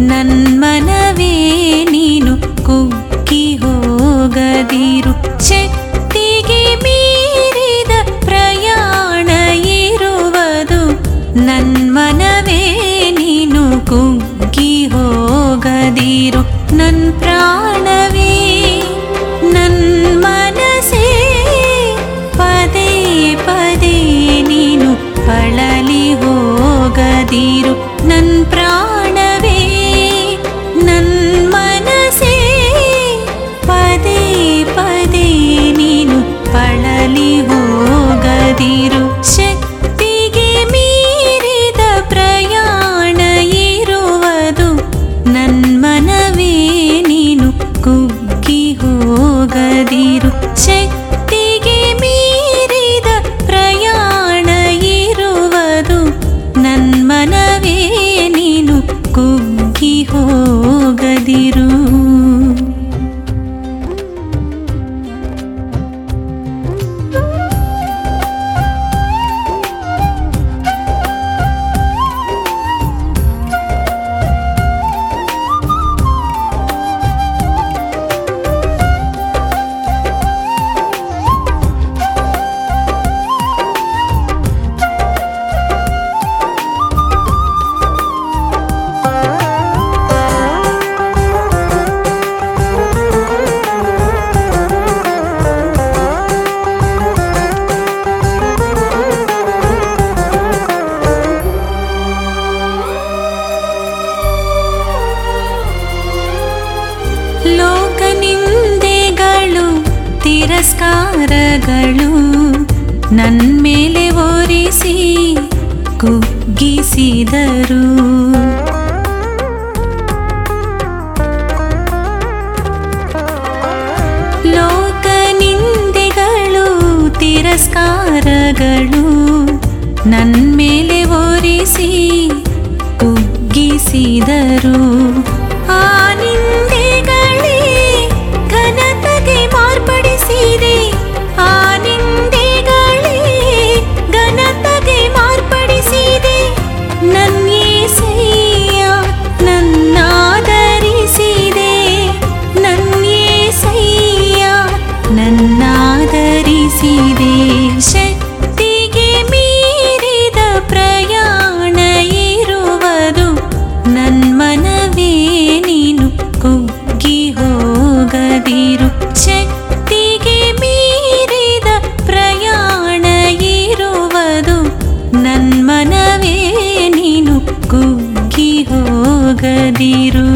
ನನ್ಮನವೇ ನೀನು ಕುಗ್ಗಿ ಹೋಗದಿರು ಶಕ್ತಿಗೆ ಮೀರಿದ ಪ್ರಯಾಣ ಇರುವುದು ನನ್ಮನವೇ ನೀನು ಕುಗ್ಗಿ ಹೋಗದಿರು ನನ್ ಪ್ರಾಣವೇ ನನ್ ಮನಸೇ ಪದೇ ಪದೇ ನೀನು ಬಳಲಿ ಹೋಗದಿರು ನನ್ ಪ್ರಾಣವೇ ನನ್ ಮನಸೇ ಪದೇ ಪದೇ ನೀನು ಬಳಲಿ ಹೋಗದಿರು ಶಕ್ತಿಗೆ ಮೀರಿದ ಪ್ರಯಾಣ ಇರುವುದು ನನ್ಮನವೇ ನೀನು ಕುಗ್ಗಿ ಹೋಗದಿರು ಶಕ್ತಿಗೆ ಮೀರಿದ ಪ್ರಯಾಣ ಇರುವುದು ನನ್ಮನವೇ ನೀನು ಕುಗ್ಗಿ ಹೋಗದಿರು ಲೋಕನಿಂದೆಗಳು ತಿರಸ್ಕಾರಗಳು ನನ್ಮೇಲೆ ಒರಿಸಿ ಕುಗ್ಗಿಸಿದರು ಲೋಕನಿಂದೆಗಳು ತಿರಸ್ಕಾರಗಳು ನನ್ಮೇಲೆ ಒರಿಸಿ ಕುಗ್ಗಿಸಿದರು ಆ ನಿಂದೆಗಳೇ ಘನತೆಗೆ ಮಾರ್ಪಡಿಸಿದೆ ಆ ನಿಂದೆಗಳೇ ಘನತೆಗೆ ಮಾರ್ಪಡಿಸಿದೆ ನನ್ಯೇಸಯ್ಯ ನನ್ನಾದರಿಸಿದೆ ನನ್ಯೇಸಯ್ಯ ನನ್ನಾದರಿಸಿದೆ ಶಕ್ತಿಗೆ ಮೀರಿದ ಪ್ರಯಾಣ ಇರುವುದು ನನ್ಮನವೇ ನೀನು ಕುಗ್ಗಿ ಹೋಗದಿರು ಶಕ್ತಿಗೆ ಮೀರಿದ ಪ್ರಯಾಣ ಇರುವುದು ನನ್ಮನವೇ ನೀನು ಕುಗ್ಗಿ ಹೋಗದಿರು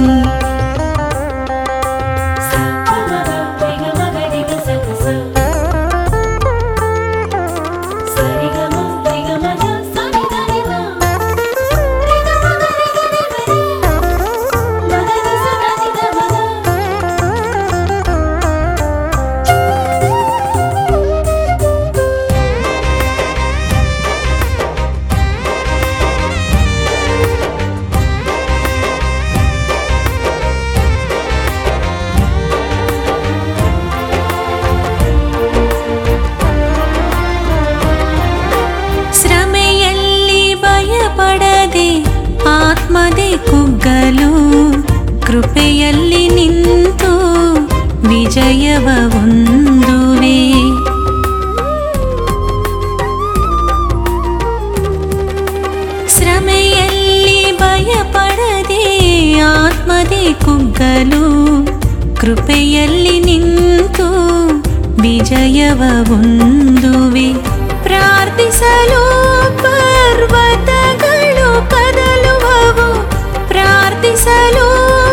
ಶ್ರಮೆಯಲ್ಲಿ ಭಯಪಡದೆ ಆತ್ಮದೆ ಕುಗ್ಗಲು ಕೃಪೆಯಲ್ಲಿ ನಿಂತು ವಿಜಯವ ಹೊಂದುವೆ ಶ್ರಮೆಯಲ್ಲಿ ಭಯಪಡದೆ ಆತ್ಮದೆ ಕುಗ್ಗಲು ಕೃಪೆಯಲ್ಲಿ ನಿಂತು ವಿಜಯವ ಹೊಂದುವೆ ಪ್ರಾರ್ಥಿಸಲು ಪರ್ವತಗಳು ಕದಲುವವು ಪ್ರಾರ್ಥಿಸಲು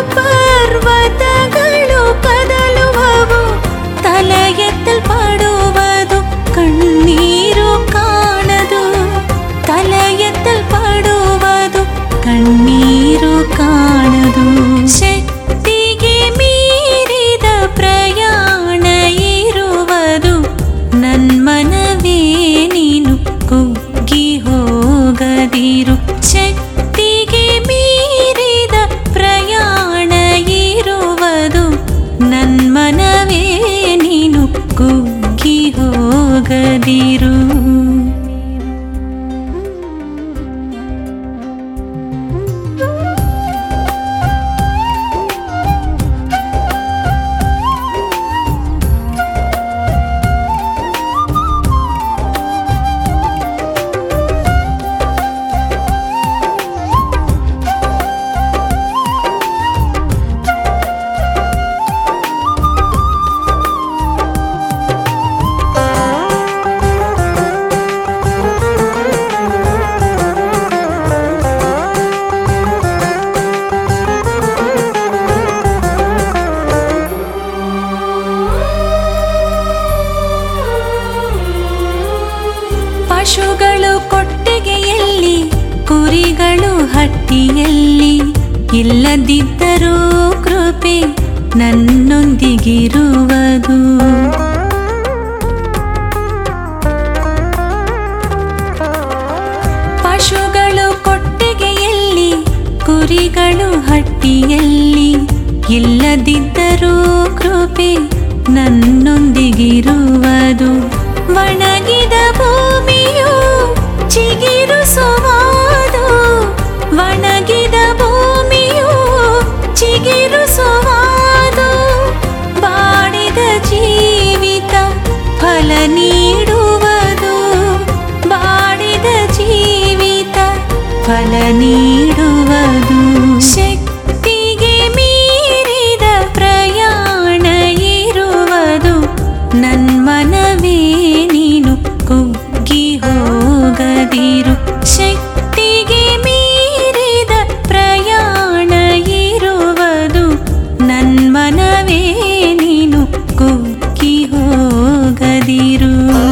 ಪರ್ವತಗಳು ಕದಲುವವು ತಲ ಎತ್ತಲ್ಪಡುವುದು ಕಣ್ಣೀರು ಕಾಣದು ತಲ ಎತ್ತಲ್ಪಡುವುದು ಕಣ್ಣೀರು ಕಾಣದು ಶಕ್ತಿಗೆ ಮೀರಿದ ಪ್ರಯಾಣ ಇರುವುದು ನನ್ಮನವೇ ನೀನು ಕುಗ್ಗಿ ಹೋಗದಿರು ಶಕ್ತಿಗೆ ಮೀರಿದ ಪ್ರಯಾಣ ಇರುವುದು ನನ್ಮನವೇ ನೀನು ಕುಗ್ಗಿ ಹೋಗದಿರು ಇಲ್ಲದಿದ್ದರೂ ಕೃಪೆ ನನ್ನೊಂದಿಗಿರುವುದು ಪಶುಗಳು ಕೊಟ್ಟಿಗೆಯಲ್ಲಿ ಕುರಿಗಳು ಹಟ್ಟಿಯಲ್ಲಿ ಇಲ್ಲದಿದ್ದರೂ ಕೃಪೆ ನನ್ನೊಂದಿಗಿರುವುದು ಒಣಗಿದ ಭೂಮಿಯು ಚಿಗಿರುಸುವುದು ಒಣಗಿದ ಭೂಮಿಯು ಚಿಗಿರುಸುವುದು ಬಾಡಿದ ಜೀವಿತ ಫಲ ನೀಡುವುದು ಬಾಡಿದ ಜೀವಿತ ಫಲ ನೀಡುವುದು ಶಕ್ತಿಗೆ ಮೀರಿದ ಪ್ರಯಾಣ ಇರುವುದು ನನ್ಮನವೇ ನೀನು ಕುಗ್ಗಿ ಹೋಗದಿರು ಶಕ್ತಿಗೆ ಮೀರಿದ ಪ್ರಯಾಣ ಇರುವುದು ನನ್ಮನವೇ ನೀನು ಕುಗ್ಗಿ ಹೋಗದಿರು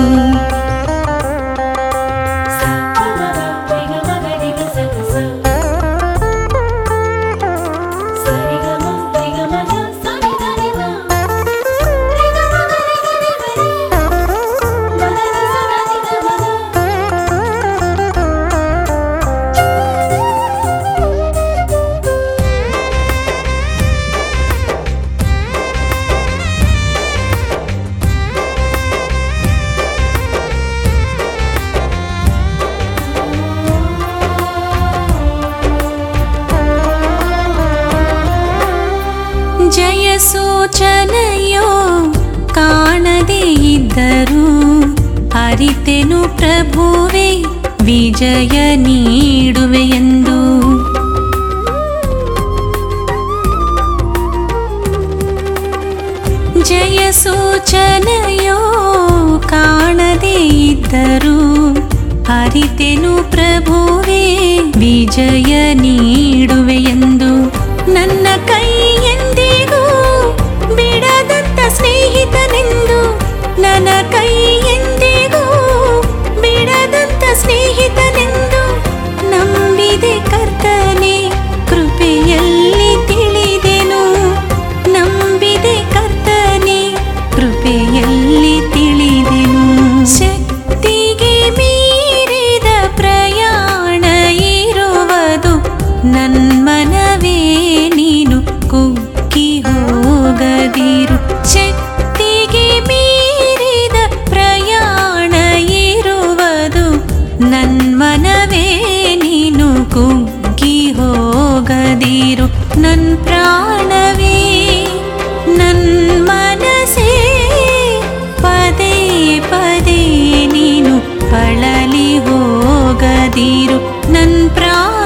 ಜಯ ಸೂಚನೆಯೋ ಕಾಣದೇ ಇದ್ದರೂ ಅರಿತೆನು ಪ್ರಭುವೆ ವಿಜಯ ನೀಡುವೆ ಎಂದು ಜಯ ಸೂಚನೆಯೋ ಕಾಣದೇ ಇದ್ದರೂ ಅರಿತೆನು ಪ್ರಭುವೆ ವಿಜಯ ನೀಡುವೆ ಎಂದು ನನ್ನ ಕೈ ಎಂದಿಗೂ ಬಿಡದಂತ ಸ್ನೇಹಿತನೆಂದು ನನ್ನ ಕೈ ಎಂದಿಗೂ ಬಿಡದಂತ ಸ್ನೇಹಿತನೆಂದು ನಂಬಿದೆ ಕರ್ತನೆ ಕೃಪೆಯಲ್ಲಿ ತಿಳಿದೆನು ನಂಬಿದೆ ಕರ್ತನೆ ಕೃಪೆಯಲ್ಲಿ ತಿಳಿದೆನು ಶಕ್ತಿಗೆ ಮೀರಿದ ಪ್ರಯಾಣ ಇರುವುದು ನನ್ಮನವೇ ನೀನು ಕುಗ್ಗಿ ಹೋಗದಿರು ಶಕ್ತಿಗೆ ಮೀರಿದ ಪ್ರಯಾಣ ಇರುವುದು ನನ್ಮನವೇ ನೀನು ಕುಗ್ಗಿ ಹೋಗದಿರು ನನ್ ಪ್ರಾಣವೇ ನನ್ ಮನಸೇ ಪದೇ ಪದೇ ನೀನು ಬಳಲಿ ಹೋಗದಿರು ನನ್ ಪ್ರಾಣ